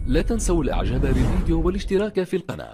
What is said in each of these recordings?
لا تنسوا الاعجاب بالفيديو والاشتراك في القناة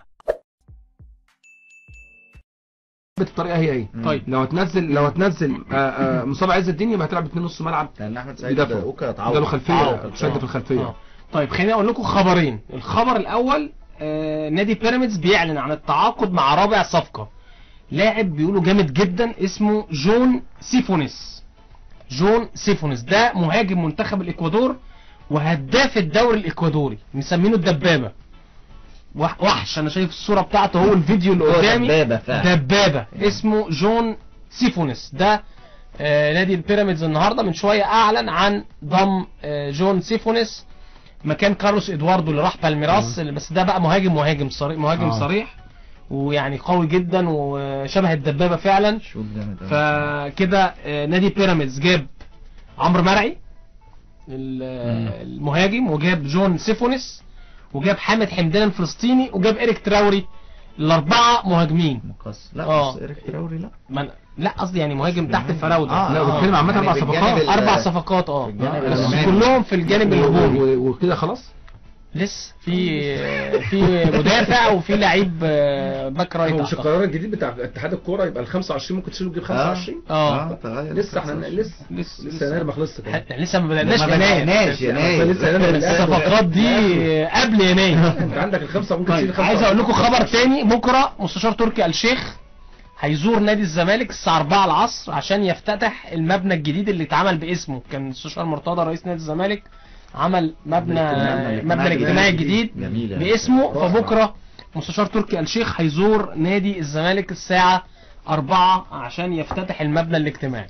بالطريقه هي هي طيب لو هتنزل لو هتنزل آه، آه، مصطفى عز الدين يبقى هتلعب اتنين نص ملعب لان احمد سعيد بيدافعوا. اوكا ده له اتعور خلفيه اتعور. شد في الخلفيه آه. طيب خليني اقول لكم خبرين الخبر الاول آه نادي بيراميدز بيعلن عن التعاقد مع رابع صفقه لاعب بيقولوا جامد جدا اسمه جون سيفونس جون سيفونس ده مهاجم منتخب الاكوادور وهداف الدوري الاكوادوري مسمينه الدبابه وح- وحش انا شايف الصوره بتاعته هو الفيديو اللي هو قدامي دبابة فعلا. دبابه اسمه جون سيفونس ده آه نادي البيراميدز النهارده من شويه اعلن عن ضم آه جون سيفونس مكان كارلوس ادواردو اللي راح بالميراس بس ده بقى مهاجم مهاجم صريح مهاجم آه. صريح ويعني قوي جدا وشبه الدبابه فعلا شوط جامد أوي. فكده آه، نادي بيراميدز جاب عمرو مرعي ال- آه، المهاجم وجاب جون سيفونس وجاب حامد حمدان الفلسطيني وجاب ايريك تراوري الاربعه مهاجمين مقص لا آه. بس ايريك تراوري لا من... لا قصدي يعني مهاجم تحت الفراوده آه، لا آه. بتكلم عامه يعني اربع بالجانب صفقات ال- اربع صفقات اه الجانب بس الأمامي. كلهم في الجانب الهجومي و- و- وكده خلاص لسه في في مدافع وفي لعيب آه، باك رايت هو مش أعتقد. القرار الجديد بتاع اتحاد الكوره يبقى ال 25 ممكن تشيله تجيب 25 اه تغير لسه احنا لسه لسه لسه يناير ما خلصش كمان ح- لسه ما بدأناش ما يناير بدأناش يناير لسه يناير الصفقات دي قبل يناير انت عندك الخمسه ممكن تشيل طيب خمسه عايز اقول لكم خبر تاني بكره مستشار تركي آل الشيخ هيزور نادي الزمالك الساعه 4 العصر عشان يفتتح المبنى الجديد اللي اتعمل باسمه كان المستشار مرتضى رئيس نادي الزمالك عمل مبنى مبنى الاجتماعي الجديد جميل يعني. باسمه رائع. فبكره مستشار تركي آل الشيخ هيزور نادي الزمالك الساعه 4 عشان يفتتح المبنى الاجتماعي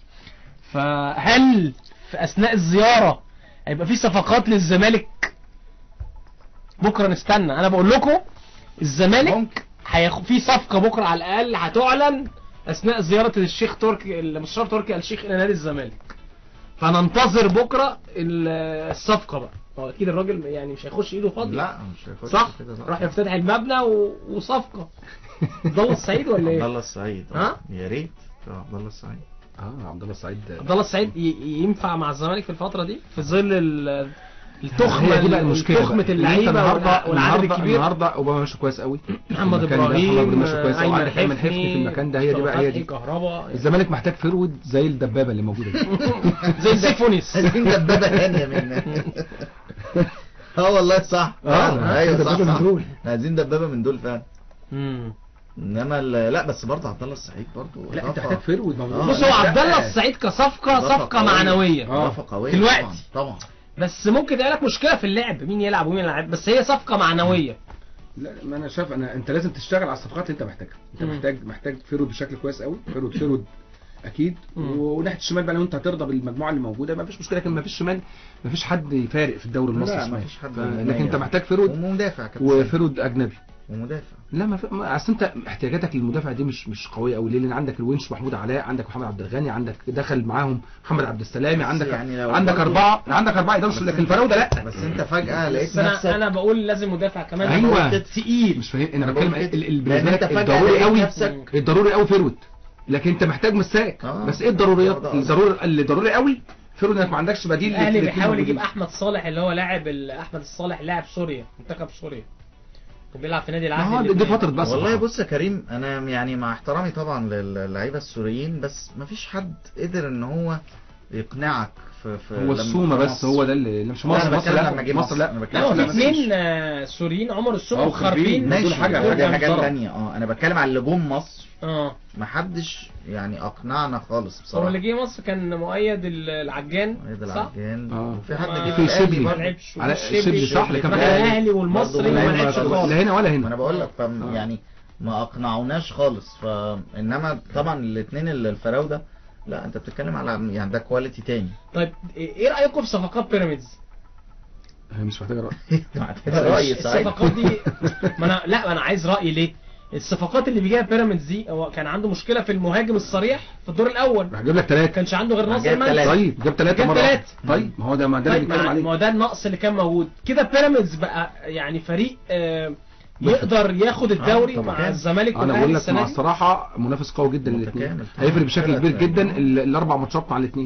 فهل في اثناء الزياره هيبقى في صفقات للزمالك بكره نستنى انا بقول لكم الزمالك هياخد في صفقه بكره على الاقل هتعلن اثناء زياره الشيخ تركي المستشار تركي آل الشيخ الى نادي الزمالك فننتظر بكره ال- الصفقه بقى هو اكيد الراجل يعني مش هيخش ايده فاضيه لا مش هيخش صح كده راح يفتتح المبنى و... وصفقه عبد الله السعيد ولا عبد ايه الله السعيد آه. ها؟ يا ريت آه، عبد الله السعيد اه عبد الله السعيد عبد الله السعيد ي... ينفع مع الزمالك في الفتره دي في ظل ال- التخمه هي دي بقى المشكله تخمه بقى. اللعيبه النهارده والع- والعدد النهارده الكبير النهارده اوباما ماشي كويس قوي محمد المكان ده، ابراهيم محمد ابراهيم ماشي كويس قوي ايمن عندك ايمن حفني في المكان ده هي دي بقى هي فتحي دي كهربا الزمالك محتاج فرود زي الدبابه اللي موجوده دي زي سيفونيس عايزين دبابة ثانية منا اه والله صح آه، فعلا. ايوه صح دبابة صح من دول. إحنا عايزين دبابة من دول فعلا مم. انما ال- لا بس برضه عبد الله السعيد برضه لا انت إضافة- محتاج فرود موجود آه، بص هو لا، عبد الله لا. السعيد كصفقه إضافة صفقه قوية. معنويه آه. اضافة قوية دلوقتي. طبعا طبعا بس ممكن يبقى لك مشكله في اللعب مين يلعب ومين يلعب بس هي صفقه معنويه لا ما انا شايف انا انت لازم تشتغل على الصفقات اللي انت محتاجها انت مم. محتاج محتاج فرود بشكل كويس قوي فرود فرود اكيد مم. وناحيه الشمال بقى لو انت هترضى بالمجموعه اللي موجوده ما فيش مشكله لكن ما فيش شمال ما فيش حد يفارق في الدوري المصري لا ما شمال فيش حد ف- مميز. لكن انت محتاج فرود ومدافع كابتن وفرود اجنبي ومدافع لا ما في ما- اصل انت احتياجاتك للمدافع دي مش مش قويه قوي ليه لان عندك الونش محمود علاء عندك محمد عبد الغني عندك دخل معاهم محمد عبد السلامي عندك يعني لو عندك برضو- اربعه عندك اربعه يقدروا لكن الفراوده لا بس انت فجأة لقيت بس انا نفسك انا بقول لازم مدافع كمان أيوة. يبقى تقيل مش فاهم انا أنا بتكلم بقول كده. ال- ال- لأن بالنسبه انت لك فجأة الضروري لقيت قوي نفسك الضروري قوي فرود لكن انت محتاج مساك آه. بس ايه الضروريات هو ده قصدي. الضروري اللي ضروري قوي فرود انك ما عندكش بديل الاهلي للاتنين بيحاول موجودين. يجيب احمد صالح اللي هو لاعب ال- احمد الصالح لاعب سوريا منتخب سوريا وبيلعب في نادي ما العهد هو دي- دي اللبناني. فتره بس والله بص يا كريم انا يعني مع احترامي طبعا للعيبه السوريين بس مفيش حد قدر ان هو يقنعك في, في هو لما- السومه في بس مصر. هو ده اللي اللي مش لا، مصر أنا مصر بتكلم لما لا جه مصر مصر. لا أنا لا بتكلم هو في لا، اثنين آه، سوريين عمر السومه أه، وخاربين خاربين. ماشي دول حاجة- دول حاجة حاجات محترمة. تانية اه انا بتكلم على اللي جم مصر اه محدش يعني اقنعنا خالص هو بصراحه اللي جه مصر كان مؤيد ال- العجان مؤيد صح؟ العجان آه. وفي حد ما- جه في في الأهلي شبلي. ما برضه. لعبش على والشبلي- الشبلي صح اللي كان راح في الأهلي. الاهلي والمصري برضه ما ما لعبش لعبش خالص لا هنا ولا ما هنا انا بقول لك فم آه. يعني ما اقنعوناش خالص فانما طبعا الاثنين الفراوده لا انت بتتكلم على يعني ده كواليتي تاني طيب ايه رايكم في صفقات بيراميدز؟ هي مش محتاجه رأي رأي سعيد الصفقات دي ما انا لا ما انا عايز رايي ليه؟ الصفقات اللي بيجيها بيراميدز دي هو كان عنده مشكله في المهاجم الصريح في الدور الاول راح جايب لك ما ثلاثه كانش عنده غير ناصر جاب منسي تلاتة. طيب جاب ثلاثه جاب مره واحدة. تلاتة. طيب ما هو ده ما ده اللي طيب بنتكلم ما عليه ما هو ده النقص اللي كان موجود كده بيراميدز بقى يعني فريق آه، يقدر ياخد الدوري طبعا. مع الزمالك انا والاهلي بقول لك السنه مع دي الصراحه منافس قوي جدا الاثنين متكامل. هيفرق بشكل فرق كبير فرق. جدا ال- الاربع ماتشات مع الاثنين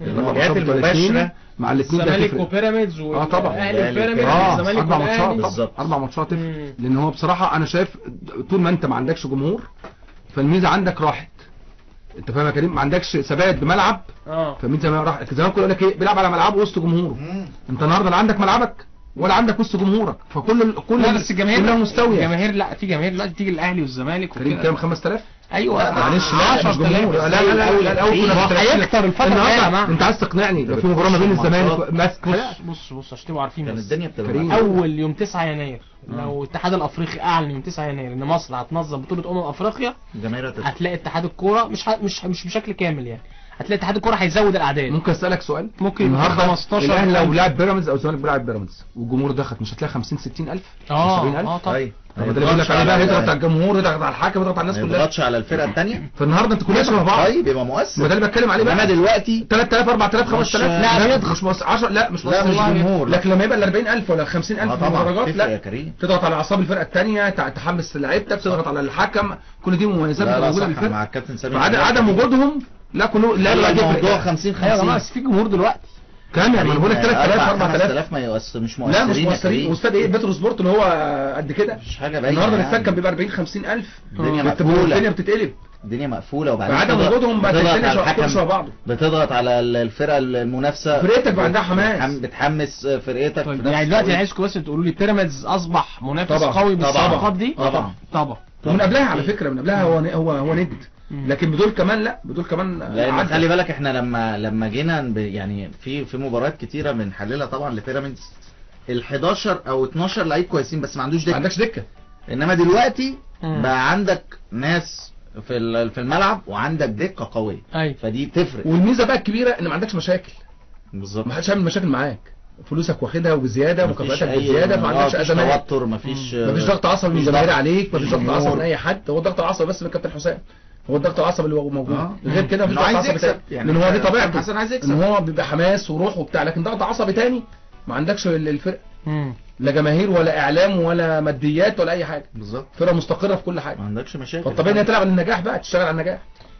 المواجهات ماتشات بتوع الاتنين المباشرة مع الاثنين ده الزمالك تفرق وبيراميدز اه طبعا. والاهلي الأهلي وبيراميدز وبيراميدز. اه والزمالك اربع ماتشات والاهلي بالظبط. اربع ماتشات تفرق مم. لان هو بصراحه انا شايف طول ما انت ما عندكش جمهور فالميزه عندك راحت انت فاهم يا كريم ما عندكش ثبات بملعب اه فالميزه ما راح زمان كله يقول لك ايه بيلعب على ملعبه وسط جمهوره مم. انت النهارده لا عندك ملعبك ولا عندك وسط جمهورك فكل ال- كل لا ال- بس الجماهير كلها مستويه الجماهير لا في جماهير دلوقتي تيجي الاهلي والزمالك كريم وكده كام 5000 ايوه معلش لا مش 10,000 جمهور لا لا لا لا لا الاول كنا هو 3000. هيكتر الفترة الجاية يا النهارده جماعة. انت عايز تقنعني لو في مباراه ما بين الزمالك ماسك بص بص بص عشان تبقوا عارفين كان بس الدنيا بتبقى كريم. معاك. اول يوم 9 يناير لو الاتحاد الافريقي اعلن يوم 9 يناير ان مصر هتنظم بطوله امم افريقيا الجماهير هتدخل. هتلاقي اتحاد الكوره مش ه... مش مش بشكل كامل يعني هتلاقي اتحاد الكوره هيزود الاعداد ممكن اسالك سؤال ممكن يبقى النهارده 15 الاهلي لو ألف. لعب بيراميدز او الزمالك بيلعب بيراميدز والجمهور دخل مش هتلاقي 50 60 الف اه 70 الف اه طبعا طيب طب ده اللي بيقول لك عليه بقى يضغط على الجمهور يضغط على الحكم يضغط على ما الناس كلها يضغطش على الفرقه الثانيه فالنهارده انت كلها شبه بعض طيب يبقى ما مؤثر ده اللي بتكلم عليه انما بقى دلوقتي 3000 4000 5000 لا، لا بيضغط. مش مؤثر 10 لا مش لا، مؤثر مش جمهور. لكن لما يبقى ال 40000 ولا 50000 اه في طبعا المدرجات تفرق يا لا كريم تضغط على اعصاب الفرقه الثانيه تحمس لعيبتك تضغط على الحكم كل دي مميزات لا بتبقى لا موجوده صح مع للفرقه الكابتن سامي فعدم عدم وجودهم لا كله لا لا لا الموضوع يفرق 50 ايوه يا جماعه 50 بس في جمهور دلوقتي كام يعني ما انا بقول لك 3000 4000 4000 ما يؤثر مش مؤثرين لا مش يا مؤثرين كريم. واستاد ايه بترو سبورت اللي هو قد كده مش حاجه باينه النهارده يعني. الاستاد كان بيبقى 40 50000 الدنيا بت- مقفولة. الدنيا بتتقلب الدنيا مقفوله وبعدين فعدم بتضغط- وجودهم بقت بتضغط الدنيا على شبه- كله شبه الحكم بعضه بتضغط على الفرقه المنافسه فرقتك بقى عندها حماس بتحم- بتحمس فرقتك طيب في نفس يعني دلوقتي الوقت. عايزكم بس تقولوا لي بيراميدز اصبح منافس طبعا، قوي طبعا، بالصفقات دي طبعا. طبعا ومن قبلها على فكره من قبلها هو هو هو ند مم. لكن بدول كمان لا بدول كمان لان عدى. خلي بالك احنا لما لما جينا ب- يعني في في مباريات كتيره بنحللها طبعا لبيراميدز ال 11 او 12 لعيب كويسين بس ما عندوش ما دكه عندكش دكه انما دلوقتي مم. بقى عندك ناس في ال- في الملعب وعندك دكه قويه ايوه فدي بتفرق والميزه بقى الكبيره ان ما عندكش مشاكل بالظبط ما حدش هيعمل مشاكل معاك فلوسك واخدها وبزياده مفيش مكافاتك أي- بزياده ما عندكش آه، مفيش ازمات توتر مفيش مفيش ضغط عصبي من مفيش الجماهير ضغط. عليك مفيش ضغط جمهور. عصبي من اي حد هو الضغط العصبي بس من كابتن حسام هو الضغط العصبي اللي هو موجود آه. غير كده مفيش إنه ضغط عايز عصبي يكسب. تاني يعني لان هو دي كابتن طبيعته حسن عايز يكسب. ان هو بيبقى حماس وروح وبتاع لكن ضغط عصبي تاني ما عندكش ال- الفرقه مم. لا جماهير ولا اعلام ولا ماديات ولا اي حاجه بالظبط فرقه مستقره في كل حاجه ما عندكش مشاكل فالطبيعي انها تلعب على النجاح بقى تشتغل على النجاح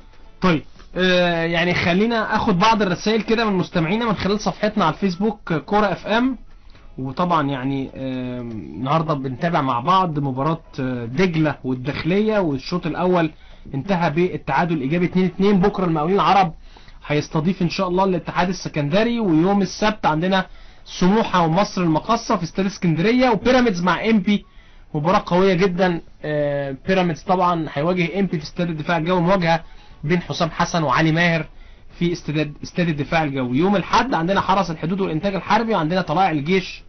طيب آه يعني خلينا اخد بعض الرسائل كده من مستمعينا من خلال صفحتنا على الفيسبوك آه، كوره اف ام وطبعا يعني آه النهارده بنتابع مع بعض مباراه آه، دجله والداخليه والشوط الاول انتهى بالتعادل الايجابي 2-2 بكره المقاولين العرب هيستضيف ان شاء الله الاتحاد السكندري ويوم السبت عندنا سموحه ومصر المقاصه في استاد اسكندريه وبيراميدز مع امبي مباراة قوية جدا آه، بيراميدز طبعا هيواجه امبي في استاد الدفاع الجوي مواجهة بين حسام حسن وعلي ماهر في استاد استاد الدفاع الجوي يوم الاحد عندنا حرس الحدود والانتاج الحربي وعندنا طلائع الجيش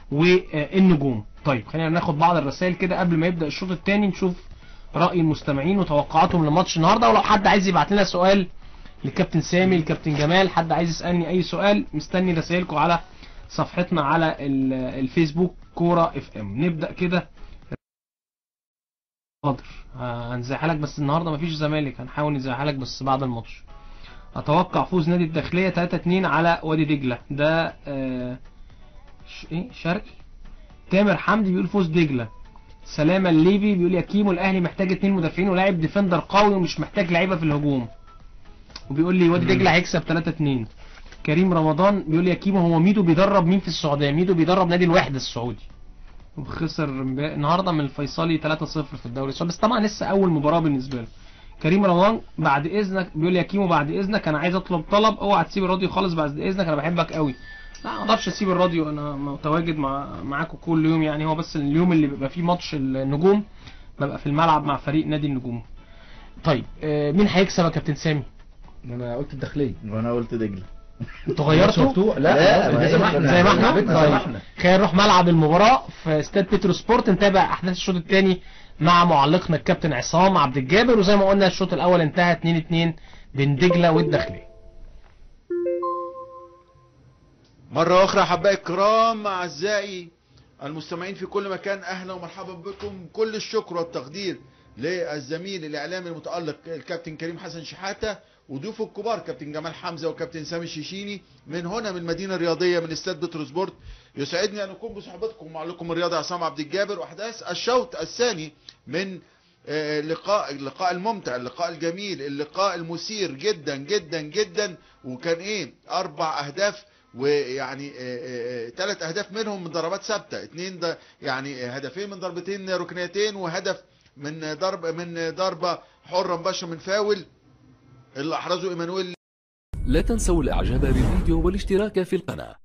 والنجوم طيب خلينا ناخد بعض الرسائل كده قبل ما يبدا الشوط الثاني نشوف راي المستمعين وتوقعاتهم لماتش النهارده ولو حد عايز يبعت لنا سؤال للكابتن سامي الكابتن جمال حد عايز يسالني اي سؤال مستني رسائلكم على صفحتنا على ال- الفيسبوك كوره اف ام نبدا كده حاضر آه، هنزعها لك بس النهارده مفيش زمالك هنحاول نزعها لك بس بعد الماتش اتوقع فوز نادي الداخليه 3 2 على وادي دجله ده آه ش... ايه شرقي تامر حمدي بيقول فوز دجله سلامه الليبي بيقول يا كيمو الاهلي محتاج اتنين مدافعين ولاعب ديفندر قوي ومش محتاج لعيبه في الهجوم وبيقول لي وادي دجله هيكسب 3 2 كريم رمضان بيقول لي يا كيمو هو ميدو بيدرب مين في السعوديه ميدو بيدرب نادي الوحده السعودي وخسر امبارح- النهارده من الفيصلي 3-0 في الدوري السعودي بس طبعا لسه اول مباراه بالنسبه له كريم رمضان بعد اذنك بيقول لي يا كيمو بعد اذنك انا عايز اطلب طلب اوعى تسيب الراديو خالص بعد اذنك انا بحبك قوي لا ما اقدرش اسيب الراديو انا متواجد مع معاكم كل يوم يعني هو بس اليوم اللي بيبقى فيه ماتش النجوم ببقى في الملعب مع فريق نادي النجوم طيب آه، مين هيكسب يا كابتن سامي انا قلت الداخليه وانا قلت دجله انتوا غيرتوا مفتوح لا، لا, ما لا هي زي ما احنا زي ما احنا لعبتنا زي ما طيب احنا خلينا نروح ملعب المباراة في استاد بيترو سبورت نتابع احداث الشوط الثاني مع معلقنا الكابتن عصام عبد الجابر وزي ما قلنا الشوط الاول انتهى 2 2 بين دجله والداخليه مرة أخرى أحبائي الكرام أعزائي المستمعين في كل مكان أهلا ومرحبا بكم كل الشكر والتقدير للزميل الإعلامي المتألق الكابتن كريم حسن شحاتة وضيوفه الكبار كابتن جمال حمزة وكابتن سامي الشيشيني من هنا من المدينة الرياضية من استاد بتروسبورت يسعدني أن أكون بصحبتكم معلقكم الرياضي عصام عبد الجابر وأحداث الشوط الثاني من آه، اللقاء اللقاء الممتع اللقاء الجميل اللقاء المثير جدا جدا جدا وكان ايه اربع اهداف ويعني ثلاث اهداف منهم من ضربات ثابته اثنين ده يعني هدفين من ضربتين ركنيتين وهدف من ضرب من ضربه حره مباشره من فاول اللي احرزه ايمانويل لا تنسوا الاعجاب بالفيديو والاشتراك في القناة